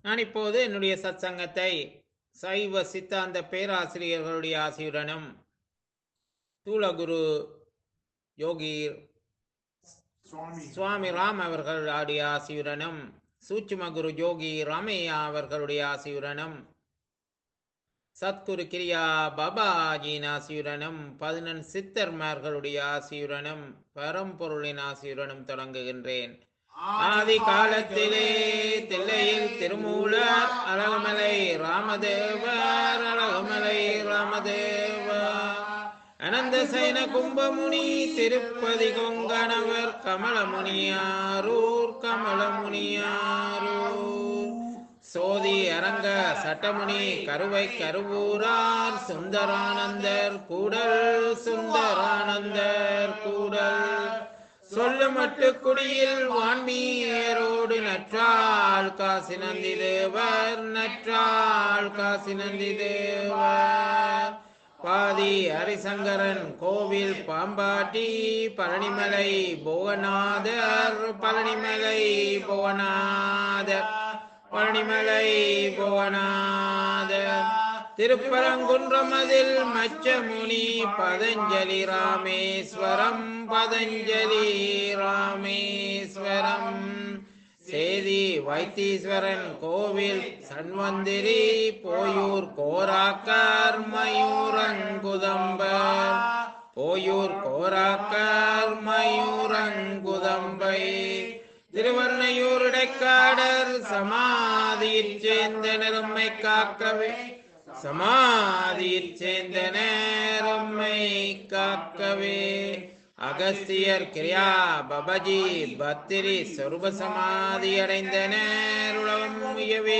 நான் இப்போது என்னுடைய சத்சங்கத்தை சைவ சித்தாந்த பேராசிரியர்களுடைய ஆசியுடனும் தூளகுரு யோகி சுவாமி சுவாமி ராம் அவர்களுடைய ஆசியுடனும் சூட்சும குரு யோகி ராமையா அவர்களுடைய ஆசியுடனும் சத்குரு கிரியா பாபாஜியின் ஆசியுடனும் பதினெண் சித்தர்மார்களுடைய ஆசியுடனும் பரம்பொருளின் ஆசியுடனும் தொடங்குகின்றேன் ஆதி காலத்திலே தில்லையில் திருமூலர் அழகுமலை ராமதேவர் அழகுமலை ராமதேவர் அனந்த சைன கும்பமுனி திருப்பதி கொங்கணவர் கமலமுனியாரூர் கமலமுனியாரூர் சோதி அரங்க சட்டமுனி கருவை கருவூரார் சுந்தரானந்தர் கூடல் சுந்தரானந்தர் கூடல் சொல்லுமட்டு குடியில் வான்மீரோடு நற்றாள் காசி நந்தி தேவர் நற்றாள் காசி நந்தி தேவர் பாதி ஹரிசங்கரன் கோவில் பாம்பாட்டி பழனிமலை புவனாதர் பழனிமலை புவனாதர் பழனிமலை புவனாதர் திருப்பரங்குன்றமதில் மச்சமுனி பதஞ்சலி ராமேஸ்வரம் பதஞ்சலி ராமேஸ்வரம் சேதி வைத்தீஸ்வரன் கோவில் சன்வந்திரி போயூர் கோராக்கர் மயூரங்குதம்பர் போயூர் கோராக்கர் மயூரங்குதம்பை திருவர்ணையூர் இடைக்காடர் சமாதியில் சேர்ந்த நெருமை காக்கவே சமாதியில் சேர்ந்த நேரம்மை காக்கவே அகஸ்தியர் கிரியா பபஜி பத்திரி சொருப சமாதி அடைந்த நேருளம் உயவே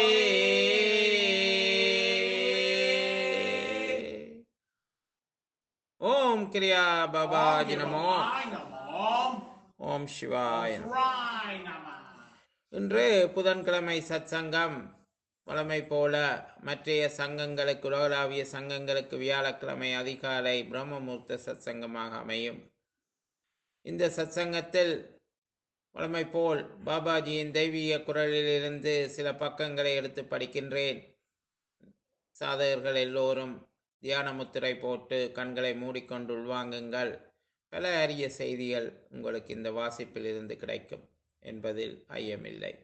ஓம் கிரியா பபாஜி நமோ ஓம் சிவாய நமோ. இன்று புதன்கிழமை சத்சங்கம் வழமை போல மற்றைய சங்கங்களுக்கு உலகளாவிய சங்கங்களுக்கு வியாழக்கிழமை அதிகாலை பிரம்மமுகூர்த்த சத்சங்கமாக அமையும் இந்த சத்சங்கத்தில் வழமை போல் பாபாஜியின் தெய்வீக குரலிலிருந்து சில பக்கங்களை எடுத்து படிக்கின்றேன் சாதகர்கள் எல்லோரும் தியான முத்திரை போட்டு கண்களை மூடிக்கொண்டு உள்வாங்குங்கள் பல அரிய செய்திகள் உங்களுக்கு இந்த வாசிப்பில் இருந்து கிடைக்கும் என்பதில் ஐயமில்லை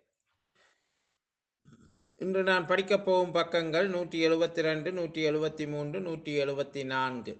இன்று நான் படிக்கப் போகும் பக்கங்கள் நூற்றி எழுபத்தி ரெண்டு நூற்றி எழுபத்தி மூன்று நூற்றி எழுபத்தி நான்கு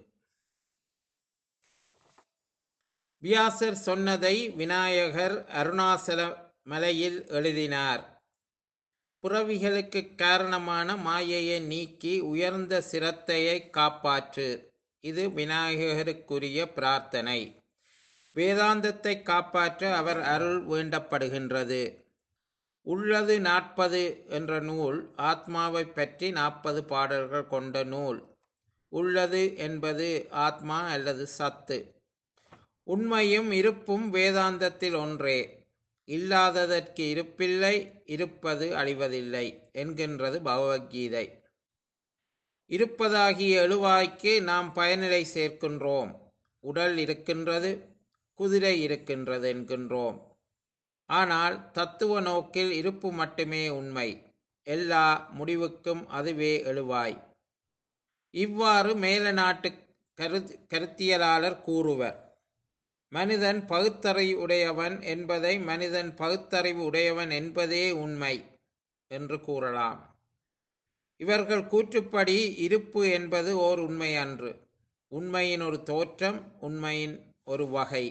வியாசர் சொன்னதை விநாயகர் அருணாசல மலையில் எழுதினார் புறவிகளுக்கு காரணமான மாயையை நீக்கி உயர்ந்த சிரத்தையை காப்பாற்று இது விநாயகருக்குரிய பிரார்த்தனை வேதாந்தத்தை காப்பாற்ற அவர் அருள் வேண்டப்படுகின்றது உள்ளது நாற்பது என்ற நூல் ஆத்மாவை பற்றி நாற்பது பாடல்கள் கொண்ட நூல் உள்ளது என்பது ஆத்மா அல்லது சத்து உண்மையும் இருப்பும் வேதாந்தத்தில் ஒன்றே இல்லாததற்கு இருப்பில்லை இருப்பது அழிவதில்லை என்கின்றது பகவத்கீதை இருப்பதாகிய எழுவாய்க்கு நாம் பயனிலை சேர்க்கின்றோம் உடல் இருக்கின்றது குதிரை இருக்கின்றது என்கின்றோம் ஆனால் தத்துவ நோக்கில் இருப்பு மட்டுமே உண்மை எல்லா முடிவுக்கும் அதுவே எழுவாய் இவ்வாறு மேல நாட்டு கரு கருத்தியலாளர் கூறுவர் மனிதன் பகுத்தறிவு உடையவன் என்பதை மனிதன் பகுத்தறிவு உடையவன் என்பதே உண்மை என்று கூறலாம் இவர்கள் கூற்றுப்படி இருப்பு என்பது ஓர் உண்மை அன்று உண்மையின் ஒரு தோற்றம் உண்மையின் ஒரு வகை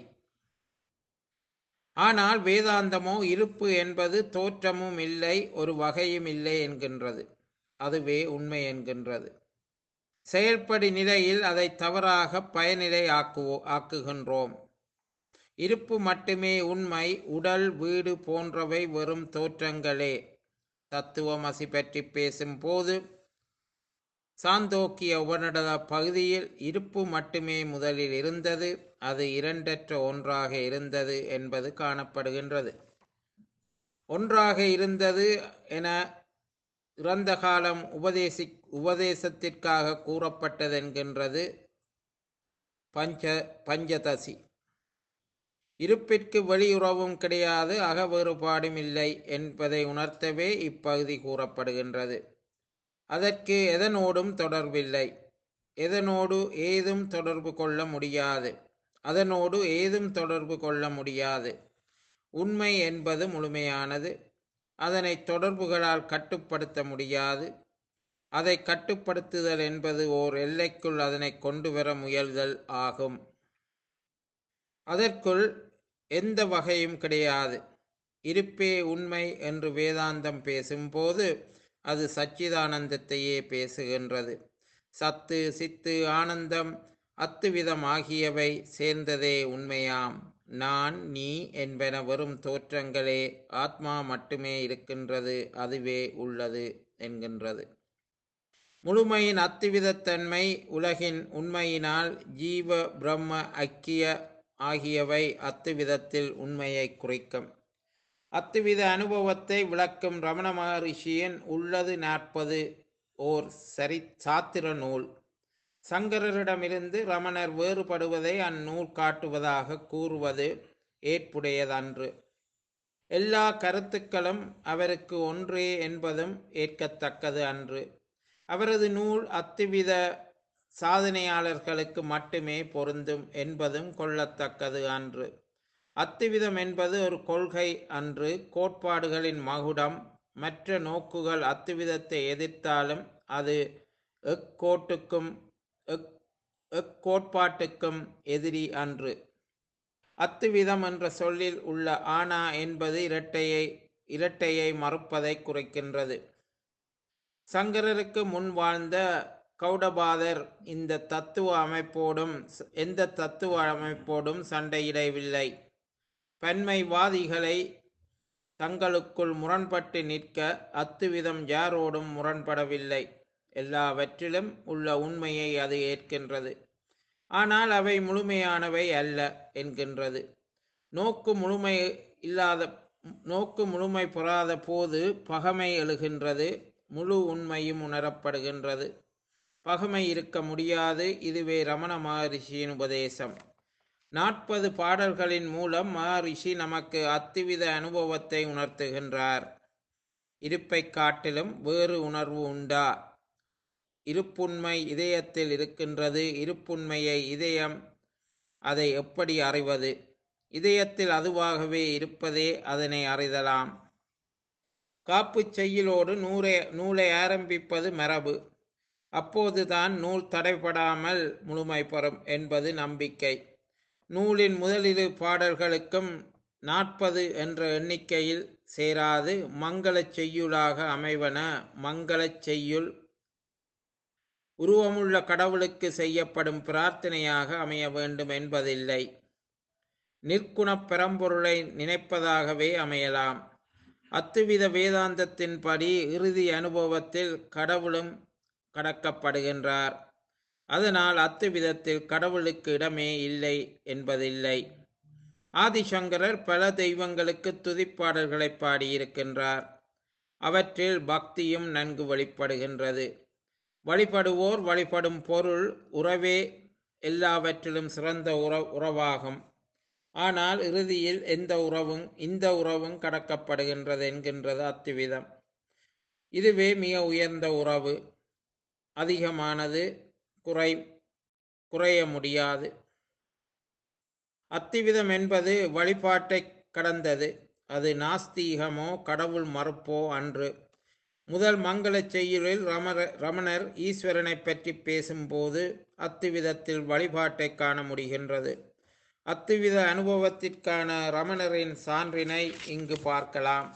ஆனால் வேதாந்தமோ இருப்பு என்பது தோற்றமும் இல்லை ஒரு வகையும் இல்லை என்கின்றது அதுவே உண்மை என்கின்றது செயல்படி நிலையில் அதை தவறாக பயனிலை ஆக்குவோ ஆக்குகின்றோம் இருப்பு மட்டுமே உண்மை உடல் வீடு போன்றவை வெறும் தோற்றங்களே தத்துவமசி பற்றி பேசும்போது சாந்தோக்கிய உபநிடத பகுதியில் இருப்பு மட்டுமே முதலில் இருந்தது அது இரண்டற்ற ஒன்றாக இருந்தது என்பது காணப்படுகின்றது ஒன்றாக இருந்தது என இறந்த காலம் உபதேசி உபதேசத்திற்காக கூறப்பட்டதென்கின்றது பஞ்ச பஞ்சதசி இருப்பிற்கு வெளியுறவும் கிடையாது அக வேறுபாடும் இல்லை என்பதை உணர்த்தவே இப்பகுதி கூறப்படுகின்றது அதற்கு எதனோடும் தொடர்பில்லை எதனோடு ஏதும் தொடர்பு கொள்ள முடியாது அதனோடு ஏதும் தொடர்பு கொள்ள முடியாது உண்மை என்பது முழுமையானது அதனை தொடர்புகளால் கட்டுப்படுத்த முடியாது அதை கட்டுப்படுத்துதல் என்பது ஓர் எல்லைக்குள் அதனை கொண்டு வர முயல்தல் ஆகும் அதற்குள் எந்த வகையும் கிடையாது இருப்பே உண்மை என்று வேதாந்தம் பேசும்போது அது சச்சிதானந்தத்தையே பேசுகின்றது சத்து சித்து ஆனந்தம் அத்துவிதம் ஆகியவை சேர்ந்ததே உண்மையாம் நான் நீ என்பன வெறும் தோற்றங்களே ஆத்மா மட்டுமே இருக்கின்றது அதுவே உள்ளது என்கின்றது முழுமையின் அத்துவிதத்தன்மை உலகின் உண்மையினால் ஜீவ பிரம்ம ஐக்கிய ஆகியவை அத்துவிதத்தில் உண்மையை குறிக்கும் அத்துவித அனுபவத்தை விளக்கும் ரமண மகரிஷியின் உள்ளது நாற்பது ஓர் சரி சாத்திர நூல் சங்கரரிடமிருந்து ரமணர் வேறுபடுவதை அந்நூல் காட்டுவதாக கூறுவது ஏற்புடையதன்று எல்லா கருத்துக்களும் அவருக்கு ஒன்றே என்பதும் ஏற்கத்தக்கது அன்று அவரது நூல் அத்துவித சாதனையாளர்களுக்கு மட்டுமே பொருந்தும் என்பதும் கொள்ளத்தக்கது அன்று அத்துவிதம் என்பது ஒரு கொள்கை அன்று கோட்பாடுகளின் மகுடம் மற்ற நோக்குகள் அத்துவிதத்தை எதிர்த்தாலும் அது எக்கோட்டுக்கும் எக் எக்கோட்பாட்டுக்கும் எதிரி அன்று அத்துவிதம் என்ற சொல்லில் உள்ள ஆனா என்பது இரட்டையை இரட்டையை மறுப்பதை குறைக்கின்றது சங்கரருக்கு முன் வாழ்ந்த கௌடபாதர் இந்த தத்துவ அமைப்போடும் எந்த தத்துவ அமைப்போடும் சண்டையிடவில்லை பன்மைவாதிகளை தங்களுக்குள் முரண்பட்டு நிற்க அத்துவிதம் யாரோடும் முரண்படவில்லை எல்லாவற்றிலும் உள்ள உண்மையை அது ஏற்கின்றது ஆனால் அவை முழுமையானவை அல்ல என்கின்றது நோக்கு முழுமை இல்லாத நோக்கு முழுமை பெறாத போது பகமை எழுகின்றது முழு உண்மையும் உணரப்படுகின்றது பகமை இருக்க முடியாது இதுவே ரமண மகரிஷியின் உபதேசம் நாற்பது பாடல்களின் மூலம் மகரிஷி நமக்கு அத்துவித அனுபவத்தை உணர்த்துகின்றார் இருப்பை காட்டிலும் வேறு உணர்வு உண்டா இருப்புண்மை இதயத்தில் இருக்கின்றது இருப்புண்மையை இதயம் அதை எப்படி அறிவது இதயத்தில் அதுவாகவே இருப்பதே அதனை அறிதலாம் காப்பு செய்யலோடு நூலை நூலை ஆரம்பிப்பது மரபு அப்போதுதான் நூல் தடைபடாமல் முழுமை பெறும் என்பது நம்பிக்கை நூலின் முதலிரு பாடல்களுக்கும் நாற்பது என்ற எண்ணிக்கையில் சேராது மங்களச் செய்யுளாக அமைவன மங்களச் செய்யுள் உருவமுள்ள கடவுளுக்கு செய்யப்படும் பிரார்த்தனையாக அமைய வேண்டும் என்பதில்லை நிற்குணப் பரம்பொருளை நினைப்பதாகவே அமையலாம் அத்துவித வேதாந்தத்தின்படி இறுதி அனுபவத்தில் கடவுளும் கடக்கப்படுகின்றார் அதனால் அத்துவிதத்தில் கடவுளுக்கு இடமே இல்லை என்பதில்லை ஆதிசங்கரர் பல தெய்வங்களுக்கு துதிப்பாடல்களை பாடியிருக்கின்றார் அவற்றில் பக்தியும் நன்கு வெளிப்படுகின்றது வழிபடுவோர் வழிபடும் பொருள் உறவே எல்லாவற்றிலும் சிறந்த உற உறவாகும் ஆனால் இறுதியில் எந்த உறவும் இந்த உறவும் கடக்கப்படுகின்றது என்கின்றது அத்துவிதம் இதுவே மிக உயர்ந்த உறவு அதிகமானது குறை குறைய முடியாது அத்திவிதம் என்பது வழிபாட்டை கடந்தது அது நாஸ்தீகமோ கடவுள் மறுப்போ அன்று முதல் மங்களச் செய்யுளில் ரமர ரமணர் ஈஸ்வரனை பற்றி பேசும்போது அத்துவிதத்தில் வழிபாட்டை காண முடிகின்றது அத்துவித அனுபவத்திற்கான ரமணரின் சான்றினை இங்கு பார்க்கலாம்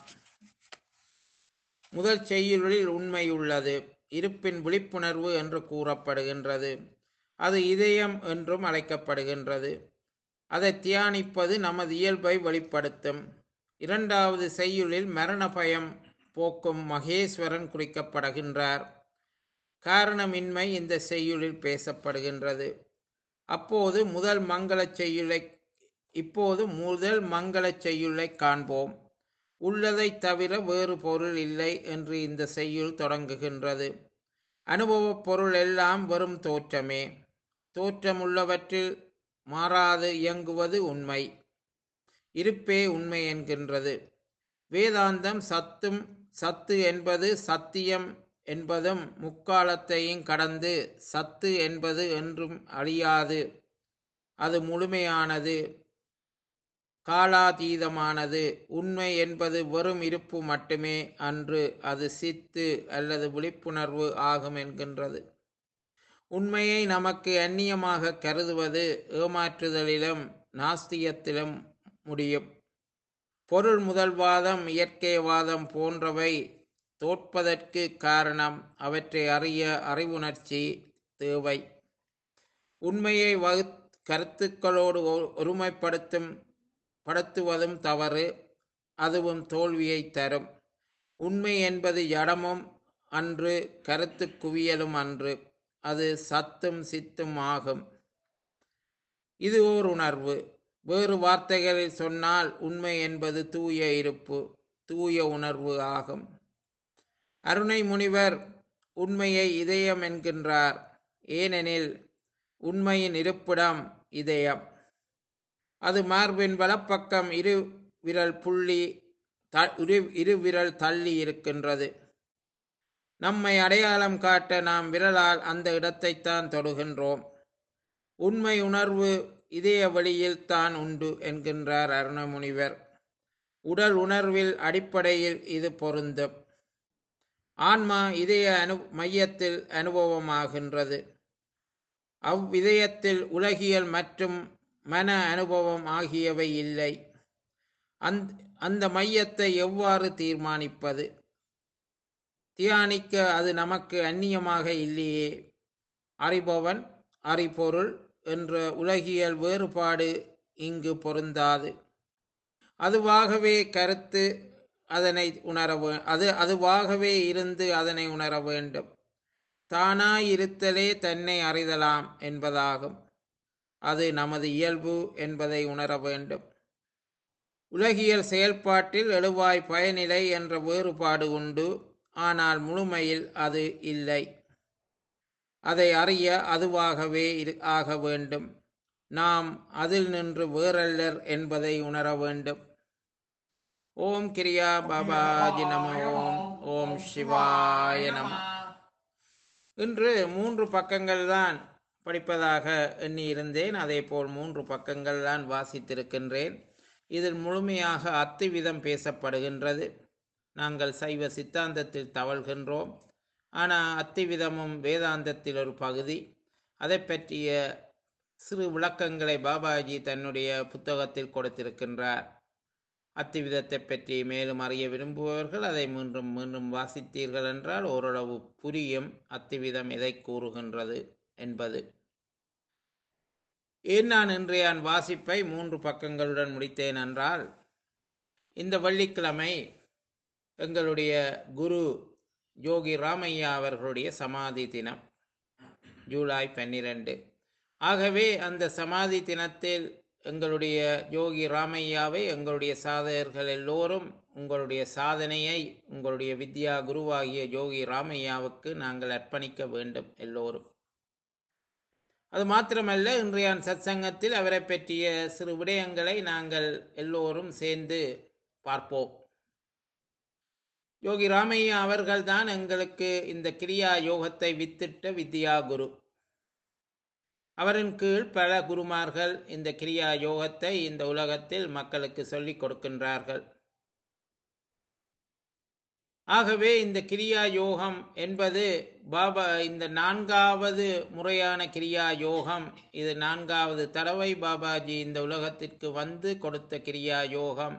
முதல் செய்யுளில் உண்மை உள்ளது இருப்பின் விழிப்புணர்வு என்று கூறப்படுகின்றது அது இதயம் என்றும் அழைக்கப்படுகின்றது அதை தியானிப்பது நமது இயல்பை வெளிப்படுத்தும் இரண்டாவது செய்யுளில் மரண பயம் போக்கும் மகேஸ்வரன் குறிக்கப்படுகின்றார் காரணமின்மை இந்த செய்யுளில் பேசப்படுகின்றது அப்போது முதல் மங்களச் செய்யுளை இப்போது முதல் மங்களச் செய்யுளை காண்போம் உள்ளதை தவிர வேறு பொருள் இல்லை என்று இந்த செய்யுள் தொடங்குகின்றது அனுபவப் பொருள் எல்லாம் வெறும் தோற்றமே தோற்றமுள்ளவற்றில் மாறாது இயங்குவது உண்மை இருப்பே உண்மை என்கின்றது வேதாந்தம் சத்தும் சத்து என்பது சத்தியம் என்பதும் முக்காலத்தையும் கடந்து சத்து என்பது என்றும் அழியாது அது முழுமையானது காலாதீதமானது உண்மை என்பது வெறும் இருப்பு மட்டுமே அன்று அது சித்து அல்லது விழிப்புணர்வு ஆகும் என்கின்றது உண்மையை நமக்கு அந்நியமாக கருதுவது ஏமாற்றுதலிலும் நாஸ்தியத்திலும் முடியும் பொருள் முதல்வாதம் இயற்கைவாதம் போன்றவை தோற்பதற்கு காரணம் அவற்றை அறிய அறிவுணர்ச்சி தேவை உண்மையை வகு கருத்துக்களோடு ஒ- ஒருமைப்படுத்தும் படுத்துவதும் தவறு அதுவும் தோல்வியை தரும் உண்மை என்பது ஜடமும் அன்று கருத்து குவியலும் அன்று அது சத்தும் சித்தும் ஆகும் இது ஓர் உணர்வு வேறு வார்த்தைகளில் சொன்னால் உண்மை என்பது தூய இருப்பு தூய உணர்வு ஆகும் அருணை முனிவர் உண்மையை இதயம் என்கின்றார் ஏனெனில் உண்மையின் இருப்பிடம் இதயம் அது மார்பின் வலப்பக்கம் இரு விரல் புள்ளி த- இரு இரு விரல் தள்ளி இருக்கின்றது நம்மை அடையாளம் காட்ட நாம் விரலால் அந்த இடத்தைத்தான் தொடுகின்றோம் உண்மை உணர்வு இதய வழியில் தான் உண்டு என்கின்றார் அருணமுனிவர் உடல் உணர்வில் அடிப்படையில் இது பொருந்தும் ஆன்மா இதய அனு மையத்தில் அனுபவமாகின்றது அவ்விதயத்தில் உலகியல் மற்றும் மன அனுபவம் ஆகியவை இல்லை அந்த அந்த மையத்தை எவ்வாறு தீர்மானிப்பது தியானிக்க அது நமக்கு அந்நியமாக இல்லையே அறிபவன் அறிபொருள் என்ற உலகியல் வேறுபாடு இங்கு பொருந்தாது அதுவாகவே கருத்து அதனை உணர வே- அது அதுவாகவே இருந்து அதனை உணர வேண்டும் தானாயிருத்தலே தன்னை அறிதலாம் என்பதாகும் அது நமது இயல்பு என்பதை உணர வேண்டும் உலகியல் செயல்பாட்டில் எழுவாய் பயனிலை என்ற வேறுபாடு உண்டு ஆனால் முழுமையில் அது இல்லை அதை அறிய அதுவாகவே இரு- ஆக வேண்டும் நாம் அதில் நின்று வேறல்லர் என்பதை உணர வேண்டும் ஓம் கிரியா பாபாஜி நம ஓம் ஓம் சிவாய நம இன்று மூன்று பக்கங்கள் தான் படிப்பதாக எண்ணியிருந்தேன் அதேபோல் மூன்று பக்கங்கள் தான் வாசித்திருக்கின்றேன் இதில் முழுமையாக அத்துவிதம் பேசப்படுகின்றது நாங்கள் சைவ சித்தாந்தத்தில் தவழ்கின்றோம் ஆனால் அத்திவிதமும் வேதாந்தத்தில் ஒரு பகுதி அதை பற்றிய சிறு விளக்கங்களை பாபாஜி தன்னுடைய புத்தகத்தில் கொடுத்திருக்கின்றார் அத்திவிதத்தை பற்றி மேலும் அறிய விரும்புபவர்கள் அதை மீண்டும் மீண்டும் வாசித்தீர்கள் என்றால் ஓரளவு புரியும் அத்திவிதம் எதை கூறுகின்றது என்பது ஏன் நான் இன்றைய வாசிப்பை மூன்று பக்கங்களுடன் முடித்தேன் என்றால் இந்த வெள்ளிக்கிழமை எங்களுடைய குரு யோகி ராமையா அவர்களுடைய சமாதி தினம் ஜூலை பன்னிரண்டு ஆகவே அந்த சமாதி தினத்தில் எங்களுடைய யோகி ராமையாவை எங்களுடைய சாதகர்கள் எல்லோரும் உங்களுடைய சாதனையை உங்களுடைய வித்யா குருவாகிய யோகி ராமையாவுக்கு நாங்கள் அர்ப்பணிக்க வேண்டும் எல்லோரும் அது மாத்திரமல்ல இன்றைய சத்சங்கத்தில் அவரை பற்றிய சிறு விடயங்களை நாங்கள் எல்லோரும் சேர்ந்து பார்ப்போம் யோகி ராமையா அவர்கள்தான் எங்களுக்கு இந்த கிரியா யோகத்தை வித்திட்ட வித்யா குரு அவரின் கீழ் பல குருமார்கள் இந்த கிரியா யோகத்தை இந்த உலகத்தில் மக்களுக்கு சொல்லிக் கொடுக்கின்றார்கள் ஆகவே இந்த கிரியா யோகம் என்பது பாபா இந்த நான்காவது முறையான கிரியா யோகம் இது நான்காவது தடவை பாபாஜி இந்த உலகத்திற்கு வந்து கொடுத்த கிரியா யோகம்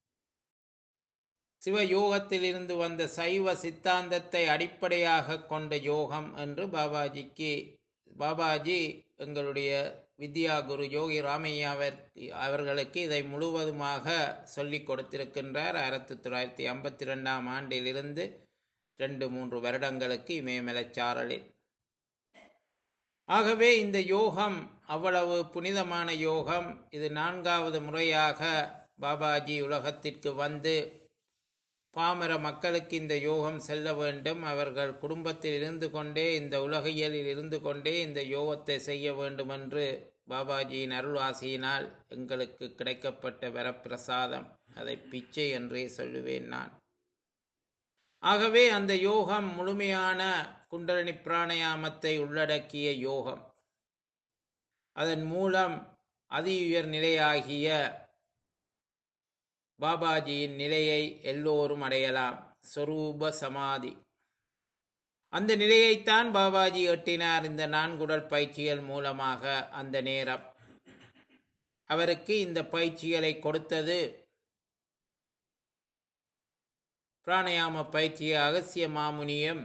சிவ யோகத்திலிருந்து வந்த சைவ சித்தாந்தத்தை அடிப்படையாக கொண்ட யோகம் என்று பாபாஜிக்கு பாபாஜி எங்களுடைய வித்யா குரு யோகி ராமையா அவர் அவர்களுக்கு இதை முழுவதுமாக சொல்லிக் கொடுத்திருக்கின்றார் ஆயிரத்தி தொள்ளாயிரத்தி ஐம்பத்தி ரெண்டாம் ஆண்டிலிருந்து ரெண்டு மூன்று வருடங்களுக்கு இமயமலைச்சாரலில் ஆகவே இந்த யோகம் அவ்வளவு புனிதமான யோகம் இது நான்காவது முறையாக பாபாஜி உலகத்திற்கு வந்து பாமர மக்களுக்கு இந்த யோகம் செல்ல வேண்டும் அவர்கள் குடும்பத்தில் இருந்து கொண்டே இந்த உலகியலில் இருந்து கொண்டே இந்த யோகத்தை செய்ய வேண்டும் என்று பாபாஜியின் அருள் ஆசியினால் எங்களுக்கு கிடைக்கப்பட்ட வரப்பிரசாதம் அதை பிச்சை என்றே சொல்லுவேன் நான் ஆகவே அந்த யோகம் முழுமையான குண்டலினி பிராணயாமத்தை உள்ளடக்கிய யோகம் அதன் மூலம் அதி உயர் நிலையாகிய பாபாஜியின் நிலையை எல்லோரும் அடையலாம் சொரூப சமாதி அந்த நிலையைத்தான் பாபாஜி எட்டினார் இந்த நான்குடல் பயிற்சிகள் மூலமாக அந்த நேரம் அவருக்கு இந்த பயிற்சிகளை கொடுத்தது பிராணயாம பயிற்சியை அகசிய மாமுனியம்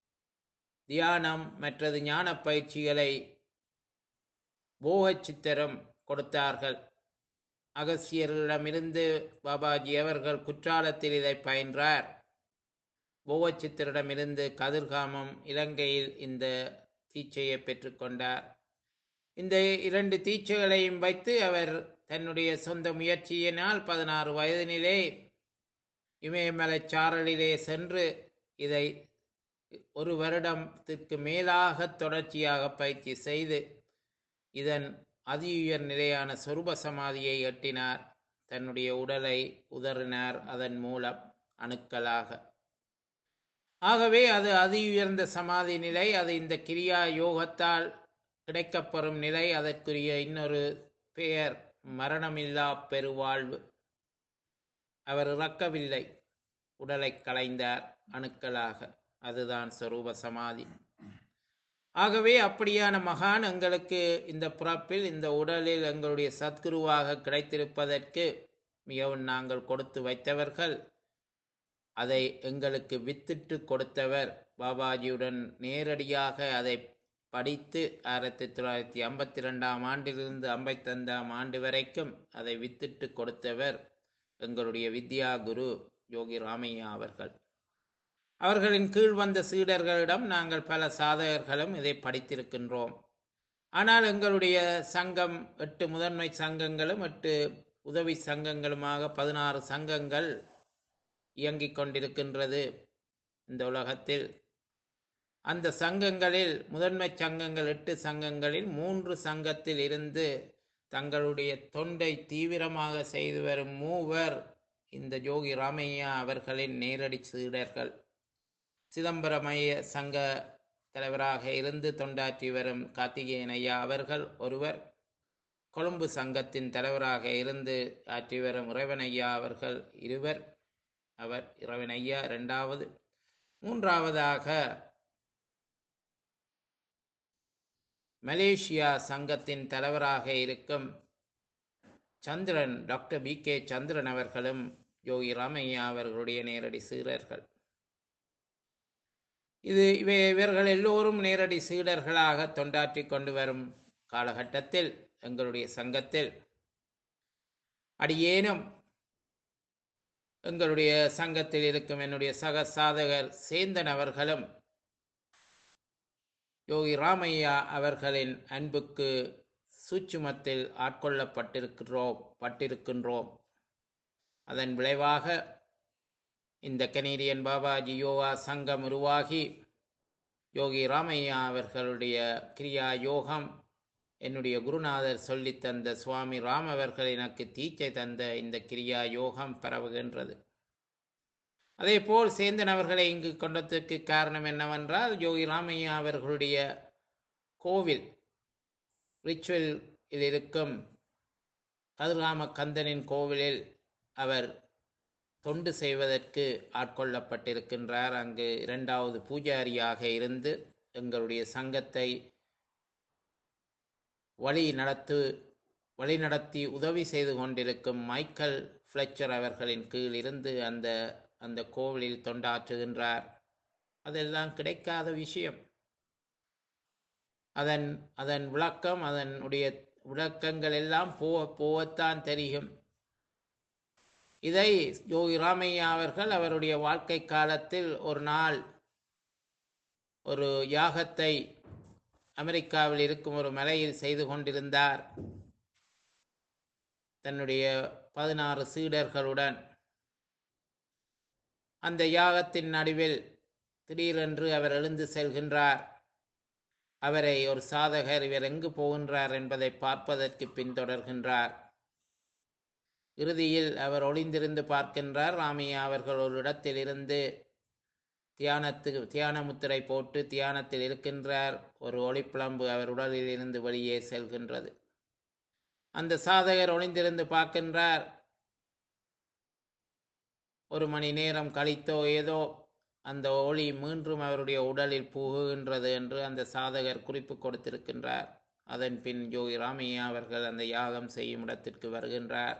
தியானம் மற்றது ஞான பயிற்சிகளை போகச்சித்தரும் கொடுத்தார்கள் அகசியரிடமிருந்து பாபாஜி அவர்கள் குற்றாலத்தில் இதை பயின்றார் போகச்சித்தரிடமிருந்து கதிர்காமம் இலங்கையில் இந்த தீட்சையை பெற்றுக்கொண்டார் இந்த இரண்டு தீட்சைகளையும் வைத்து அவர் தன்னுடைய சொந்த முயற்சியினால் பதினாறு வயதினிலே இமயமலை சாரலிலே சென்று இதை ஒரு வருடத்திற்கு மேலாக தொடர்ச்சியாக பயிற்சி செய்து இதன் அதி உயர் நிலையான சொரூப சமாதியை எட்டினார் தன்னுடைய உடலை உதறினார் அதன் மூலம் அணுக்களாக ஆகவே அது அதி உயர்ந்த சமாதி நிலை அது இந்த கிரியா யோகத்தால் கிடைக்கப்பெறும் நிலை அதற்குரிய இன்னொரு பெயர் மரணமில்லா பெருவாழ்வு அவர் இறக்கவில்லை உடலை களைந்தார் அணுக்களாக அதுதான் சொரூப சமாதி ஆகவே அப்படியான மகான் எங்களுக்கு இந்த பிறப்பில் இந்த உடலில் எங்களுடைய சத்குருவாக கிடைத்திருப்பதற்கு மிகவும் நாங்கள் கொடுத்து வைத்தவர்கள் அதை எங்களுக்கு வித்திட்டு கொடுத்தவர் பாபாஜியுடன் நேரடியாக அதை படித்து ஆயிரத்தி தொள்ளாயிரத்தி ஐம்பத்தி ரெண்டாம் ஆண்டிலிருந்து ஐம்பத்தைந்தாம் ஆண்டு வரைக்கும் அதை வித்திட்டு கொடுத்தவர் எங்களுடைய வித்யா குரு யோகி ராமையா அவர்கள் அவர்களின் கீழ் வந்த சீடர்களிடம் நாங்கள் பல சாதகர்களும் இதை படித்திருக்கின்றோம் ஆனால் எங்களுடைய சங்கம் எட்டு முதன்மை சங்கங்களும் எட்டு உதவி சங்கங்களுமாக பதினாறு சங்கங்கள் இயங்கிக் கொண்டிருக்கின்றது இந்த உலகத்தில் அந்த சங்கங்களில் முதன்மை சங்கங்கள் எட்டு சங்கங்களில் மூன்று சங்கத்தில் இருந்து தங்களுடைய தொண்டை தீவிரமாக செய்து வரும் மூவர் இந்த ஜோகி ராமையா அவர்களின் நேரடி சீடர்கள் சிதம்பரமய சங்க தலைவராக இருந்து தொண்டாற்றி வரும் கார்த்திகேயன் ஐயா அவர்கள் ஒருவர் கொழும்பு சங்கத்தின் தலைவராக இருந்து ஆற்றி வரும் இறைவன் ஐயா அவர்கள் இருவர் அவர் இறைவன் ஐயா இரண்டாவது மூன்றாவதாக மலேசியா சங்கத்தின் தலைவராக இருக்கும் Chandran doctor P K Chandran அவர்களும் யோகி ராமையா அவர்களுடைய நேரடி சீடர்கள் இது இவை இவர்கள் எல்லோரும் நேரடி சீடர்களாக தொண்டாற்றி கொண்டு வரும் காலகட்டத்தில் எங்களுடைய சங்கத்தில் அடியேனும் எங்களுடைய சங்கத்தில் இருக்கும் என்னுடைய சக சாதகர் சேந்தன் அவர்களும் யோகி ராமையா அவர்களின் அன்புக்கு சூட்சுமத்தில் ஆட்கொள்ளப்பட்டிருக்கிறோம் பட்டிருக்கின்றோம் அதன் விளைவாக இந்த கனேடியன் பாபாஜி யோகா சங்கம் உருவாகி யோகி ராமையா அவர்களுடைய கிரியா யோகம் என்னுடைய குருநாதர் சொல்லித் தந்த சுவாமி ராம் அவர்கள் எனக்கு தீச்சை தந்த இந்த கிரியா யோகம் பரவுகின்றது அதே போல் சேந்தன் அவர்களை இங்கு கொண்டதற்கு காரணம் என்னவென்றால் யோகி ராமையா அவர்களுடைய கோவில் ரிச்சுவலில் இருக்கும் கதிர்காம கந்தனின் கோவிலில் அவர் தொண்டு செய்வதற்கு ஆட்கொள்ளப்பட்டிருக்கின்றார் அங்கு இரண்டாவது பூஜாரியாக இருந்து எங்களுடைய சங்கத்தை வழி நடத்து வழி நடத்தி உதவி செய்து கொண்டிருக்கும் மைக்கேல் ஃப்ளெச்சர் அவர்களின் கீழ் இருந்து அந்த அந்த கோவிலில் தொண்டாற்றுகின்றார் அதெல்லாம் கிடைக்காத விஷயம் அதன் அதன் விளக்கம் அதனுடைய விளக்கங்கள் எல்லாம் போக போகத்தான் தெரியும் இதை யோகி ராமையா அவர்கள் அவருடைய வாழ்க்கை காலத்தில் ஒரு நாள் ஒரு யாகத்தை அமெரிக்காவில் இருக்கும் ஒரு மலையில் செய்து கொண்டிருந்தார் தன்னுடைய பதினாறு சீடர்களுடன் அந்த யாகத்தின் நடுவில் திடீரென்று அவர் எழுந்து செல்கின்றார் அவரை ஒரு சாதகர் இவர் எங்கு போகின்றார் என்பதை பார்ப்பதற்கு பின்தொடர்கின்றார் இறுதியில் அவர் ஒளிந்திருந்து பார்க்கின்றார் ராமையா அவர்கள் ஒரு இடத்தில் இருந்து தியானத்துக்கு தியான முத்திரை போட்டு தியானத்தில் இருக்கின்றார் ஒரு ஒளிப்பிளம்பு அவர் உடலில் இருந்து வெளியே செல்கின்றது அந்த சாதகர் ஒளிந்திருந்து பார்க்கின்றார் ஒரு மணி நேரம் கழித்தோ ஏதோ அந்த ஒளி மீண்டும் அவருடைய உடலில் புகுகின்றது என்று அந்த சாதகர் குறிப்பு கொடுத்திருக்கின்றார் அதன் பின் யோகி ராமையா அவர்கள் அந்த யாகம் செய்யும் இடத்திற்கு வருகின்றார்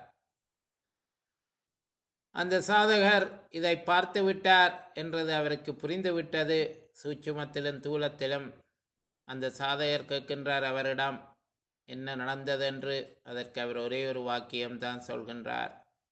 அந்த சாதகர் இதை பார்த்து விட்டார் என்றது அவருக்கு புரிந்துவிட்டது சூட்சுமத்திலும் தூலத்திலும் அந்த சாதகர் கேட்கின்றார் அவரிடம் என்ன நடந்தது என்று அதற்கு அவர் ஒரே ஒரு வாக்கியம்தான் சொல்கின்றார்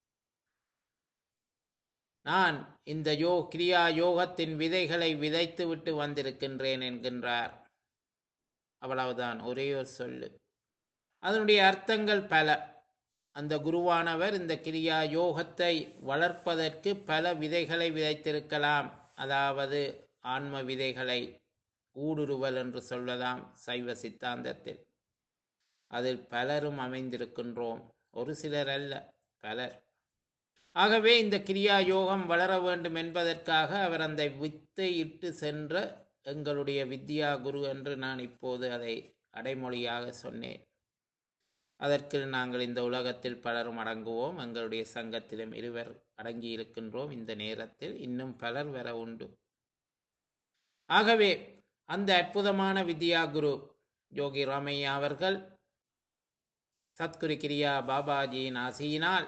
நான் இந்த யோ கிரியா யோகத்தின் விதைகளை விதைத்து விட்டு வந்திருக்கின்றேன் என்கின்றார் அவ்வளவுதான் ஒரே ஒரு சொல்லு அதனுடைய அர்த்தங்கள் பல அந்த குருவானவர் இந்த கிரியா யோகத்தை வளர்ப்பதற்கு பல விதைகளை விதைத்திருக்கலாம் அதாவது ஆன்ம விதைகளை ஊடுருவல் என்று சொல்லலாம் சைவ சித்தாந்தத்தில் அதில் பலரும் அமைந்திருக்கின்றோம் ஒரு சிலர் அல்ல பலர் ஆகவே இந்த கிரியா யோகம் வளர வேண்டும் என்பதற்காக அவர் அந்த வித்தை இட்டு சென்ற எங்களுடைய வித்யா குரு என்று நான் இப்போது அதை அடைமொழியாக சொன்னேன் அதற்கு நாங்கள் இந்த உலகத்தில் பலரும் அடங்குவோம் எங்களுடைய சங்கத்திலும் இருவர் அடங்கி இருக்கின்றோம் இந்த நேரத்தில் இன்னும் பலர் வர உண்டு ஆகவே அந்த அற்புதமான வித்யா குரு யோகி ராமையா அவர்கள் சத்குரு கிரியா பாபாஜியின் ஆசியினால்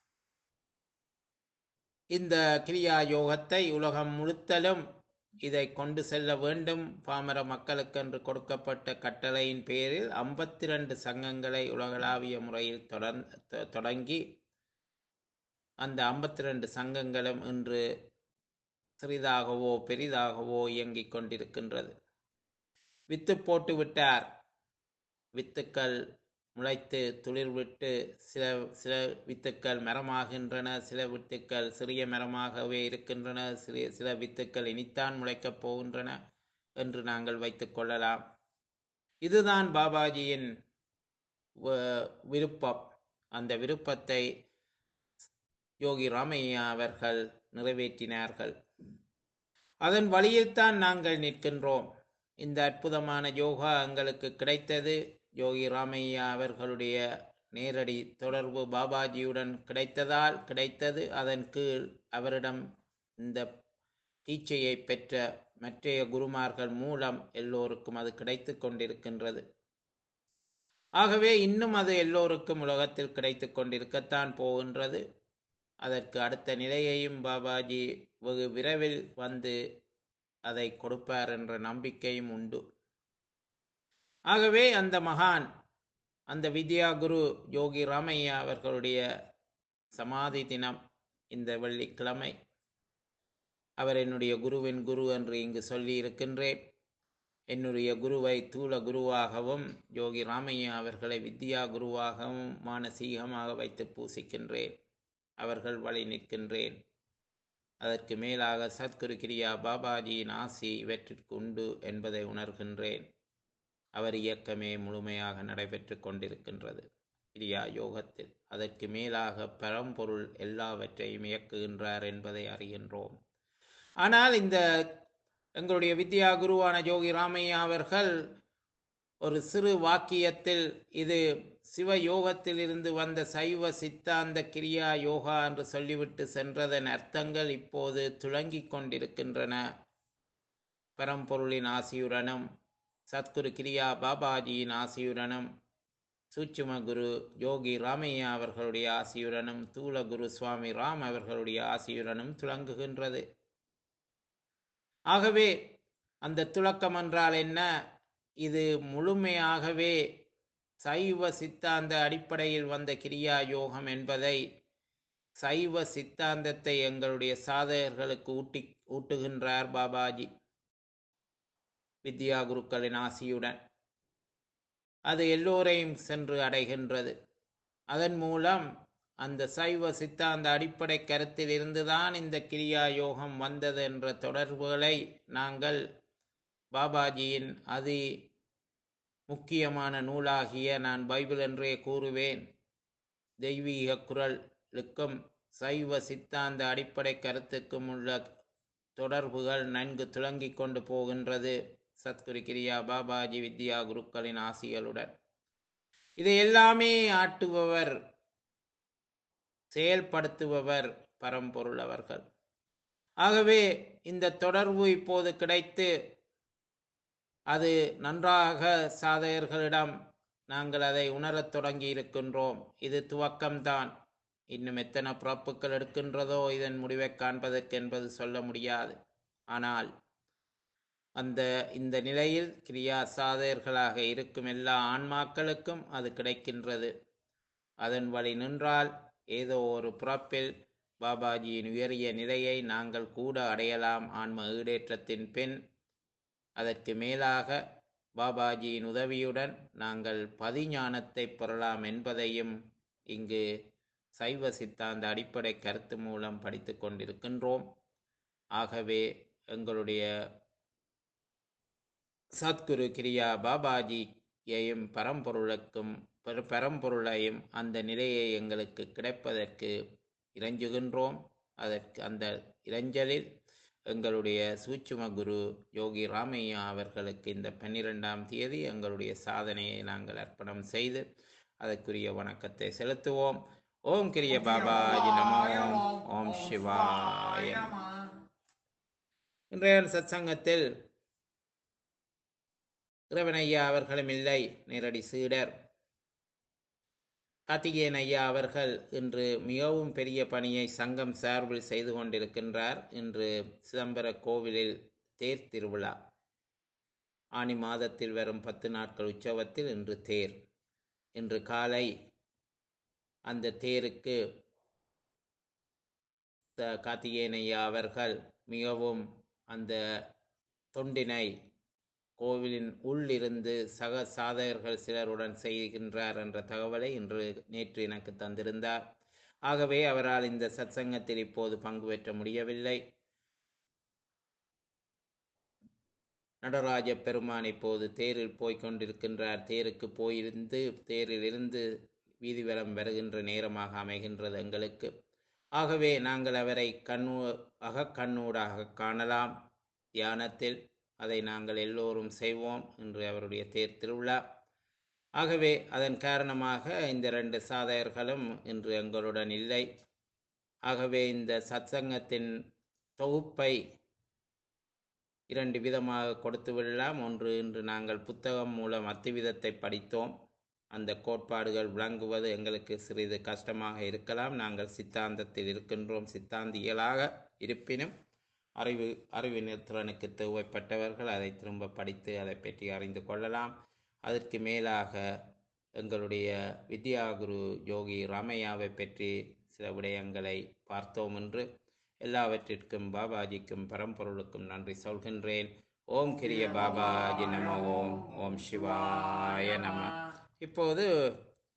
இந்த கிரியா யோகத்தை உலகம் முழுத்தலும் இதை கொண்டு செல்ல வேண்டும் பாமர மக்களுக்கென்று கொடுக்கப்பட்ட கட்டளையின் பேரில் ஐம்பத்தி ரெண்டு சங்கங்களை உலகளாவிய முறையில் தொடர்ந்து தொடங்கி அந்த ஐம்பத்தி ரெண்டு சங்கங்களும் இன்று சிறிதாகவோ பெரிதாகவோ இயங்கிக் கொண்டிருக்கின்றது வித்து போட்டு விட்டார் வித்துக்கள் முளைத்து துளிர் விட்டு சில சில வித்துக்கள் மரமாகின்றன சில வித்துக்கள் சிறிய மரமாகவே இருக்கின்றன சிறிய சில வித்துக்கள் இனித்தான் முளைக்கப் போகின்றன என்று நாங்கள் வைத்துக் கொள்ளலாம் இதுதான் பாபாஜியின் விருப்பம் அந்த விருப்பத்தை யோகி ராமையா அவர்கள் நிறைவேற்றினார்கள் அதன் வழியில்தான் நாங்கள் நிற்கின்றோம் இந்த அற்புதமான யோகா எங்களுக்கு கிடைத்தது யோகி ராமையா அவர்களுடைய நேரடி தொடர்பு பாபாஜியுடன் கிடைத்ததால் கிடைத்தது அதன் கீழ் அவரிடம் இந்த டீச்சையை பெற்ற மற்றைய குருமார்கள் மூலம் எல்லோருக்கும் அது கிடைத்து கொண்டிருக்கின்றது ஆகவே இன்னும் அது எல்லோருக்கும் உலகத்தில் கிடைத்து கொண்டிருக்கத்தான் போகின்றது அதற்கு அடுத்த நிலையையும் பாபாஜி வெகு விரைவில் வந்து அதை கொடுப்பார் என்ற நம்பிக்கையும் உண்டு ஆகவே அந்த மகான் அந்த வித்யா குரு யோகி ராமையா அவர்களுடைய சமாதி தினம் இந்த வெள்ளிக்கிழமை அவர் என்னுடைய குருவின் குரு என்று இங்கு சொல்லி இருக்கின்றேன் என்னுடைய குருவை தூள குருவாகவும் யோகி ராமையா அவர்களை வித்யா குருவாகவும் மானசீகமாக வைத்து பூசிக்கின்றேன் அவர்கள் வழி நிற்கின்றேன் அதற்கு மேலாக சத்குரு கிரியா பாபாஜியின் ஆசி இவற்றிற்கு உண்டு என்பதை உணர்கின்றேன் அவர் இயக்கமே முழுமையாக நடைபெற்று கொண்டிருக்கின்றது கிரியா யோகத்தில் அதற்கு மேலாக பரம்பொருள் எல்லாவற்றையும் இயக்குகின்றார் என்பதை அறிகின்றோம் ஆனால் இந்த எங்களுடைய வித்யா குருவான யோகி ராமையா அவர்கள் ஒரு சிறு வாக்கியத்தில் இது சிவ யோகத்தில் இருந்து வந்த சைவ சித்தாந்த கிரியா யோகா என்று சொல்லிவிட்டு சென்றதன் அர்த்தங்கள் இப்போது துளங்கிக் கொண்டிருக்கின்றன பரம்பொருளின் ஆசியுடனும் சத்குரு கிரியா பாபாஜியின் ஆசியுடனும் சூட்சும குரு யோகி ராமையா அவர்களுடைய ஆசியுடனும் தூல குரு சுவாமி ராம் அவர்களுடைய ஆசியுடனும் துளங்குகின்றது ஆகவே அந்த துளக்கம் என்றால் என்ன இது முழுமையாகவே சைவ சித்தாந்த அடிப்படையில் வந்த கிரியா யோகம் என்பதை சைவ சித்தாந்தத்தை எங்களுடைய சாதகர்களுக்கு ஊட்டி ஊட்டுகின்றார் பாபாஜி வித்யா குருக்களின் ஆசியுடன் அது எல்லோரையும் சென்று அடைகின்றது அதன் மூலம் அந்த சைவ சித்தாந்த அடிப்படை கருத்தில் இருந்துதான் இந்த கிரியா யோகம் வந்தது என்ற தொடர்புகளை நாங்கள் பாபாஜியின் அதி முக்கியமான நூலாகிய நான் பைபிள் என்றே கூறுவேன் தெய்வீக குரலுக்கும் சைவ சித்தாந்த அடிப்படை கருத்துக்கும் உள்ள தொடர்புகள் நன்கு துளங்கிக் கொண்டு போகின்றது சத்குரு கிரியா பாபாஜி வித்யா குருக்களின் ஆசிகளுடன் இதை எல்லாமே ஆட்டுபவர் செயல்படுத்துபவர் பரம்பொருள் அவர்கள் ஆகவே இந்த தொடர்பு இப்போது கிடைத்து அது நன்றாக சாதகர்களிடம் நாங்கள் அதை உணரத் தொடங்கி இருக்கின்றோம் இது துவக்கம்தான் இன்னும் எத்தனை பிறப்புகள் எடுக்கின்றதோ இதன் முடிவை காண்பதற்கு என்பது சொல்ல முடியாது ஆனால் அந்த இந்த நிலையில் கிரியா சாதகர்களாக இருக்கும் எல்லா ஆன்மாக்களுக்கும் அது கிடைக்கின்றது அதன் வழி நின்றால் ஏதோ ஒரு பிறப்பில் பாபாஜியின் உயரிய நிலையை நாங்கள் கூட அடையலாம் ஆன்ம ஈடேற்றத்தின் பின் அதற்கு மேலாக பாபாஜியின் உதவியுடன் நாங்கள் பதிஞானத்தை பெறலாம் என்பதையும் இங்கு சைவ சித்தாந்த அடிப்படை கருத்து மூலம் படித்து கொண்டிருக்கின்றோம் ஆகவே எங்களுடைய சத்குரு கிரியா பாபாஜியையும் பரம்பொருளுக்கும் பெரு- பரம்பொருளையும் அந்த நிலையை எங்களுக்கு கிடைப்பதற்கு இறைஞ்சுகின்றோம் அதற்கு அந்த இறைஞ்சலில் எங்களுடைய சூட்சும குரு யோகி ராமையா அவர்களுக்கு இந்த பன்னிரெண்டாம் தேதி எங்களுடைய சாதனையை நாங்கள் அர்ப்பணம் செய்து அதற்குரிய வணக்கத்தை செலுத்துவோம் ஓம் கிரிய பாபாஜி நமோ ஓம் சிவாய நமோ. இன்றைய சத்சங்கத்தில் இறைவன் ஐயா அவர்களும் இல்லை நேரடி சீடர் கார்த்திகேயன் ஐயா அவர்கள் இன்று மிகவும் பெரிய பணியை சங்கம் சார்பில் செய்து கொண்டிருக்கின்றார் இன்று சிதம்பர கோவிலில் தேர் திருவிழா ஆனி மாதத்தில் வரும் பத்து நாட்கள் உற்சவத்தில் இன்று தேர் இன்று காலை அந்த தேருக்கு த- கார்த்திகேயன் ஐயா அவர்கள் மிகவும் அந்த தொண்டினை கோவிலின் உள்ளிருந்து சக சாதகர்கள் சிலருடன் செய்கின்றார் என்ற தகவலை இன்று நேற்று எனக்கு தந்திருந்தார் ஆகவே அவரால் இந்த சத்சங்கத்தில் இப்போது பங்கு பெற்ற முடியவில்லை நடராஜ பெருமான் இப்போது தேரில் போய்க் கொண்டிருக்கின்றார் தேருக்கு போயிருந்து தேரில் இருந்து வீதி வலம் வருகின்ற நேரமாக அமைகின்றது எங்களுக்கு ஆகவே நாங்கள் அவரை கண்ணூ அகக்கண்ணூடாக காணலாம் தியானத்தில் அதை நாங்கள் எல்லோரும் செய்வோம் என்று அவருடைய தேர் திருவிழா ஆகவே அதன் காரணமாக இந்த ரெண்டு சாதகர்களும் இன்று எங்களுடன் இல்லை ஆகவே இந்த சத்சங்கத்தின் தொகுப்பை இரண்டு விதமாக கொடுத்து விடலாம் ஒன்று இன்று நாங்கள் புத்தகம் மூலம் அத்திவிதத்தை படித்தோம் அந்த கோட்பாடுகள் விளங்குவது எங்களுக்கு சிறிது கஷ்டமாக இருக்கலாம் நாங்கள் சித்தாந்தத்தில் இருக்கின்றோம் சித்தாந்திகளாக இருப்பினும் அறிவு அறிவு திறனுக்கு தேவைப்பட்டவர்கள் அதை திரும்ப படித்து அதை பற்றி அறிந்து கொள்ளலாம் அதற்கு மேலாக எங்களுடைய வித்யாகுரு யோகி ராமையாவை பற்றி சில விடயங்களை பார்த்தோம் என்று எல்லாவற்றிற்கும் பாபாஜிக்கும் பரம்பொருளுக்கும் நன்றி சொல்கின்றேன் ஓம் கிரிய பாபாஜி நம ஓம் ஓம் சிவாய நம இப்போது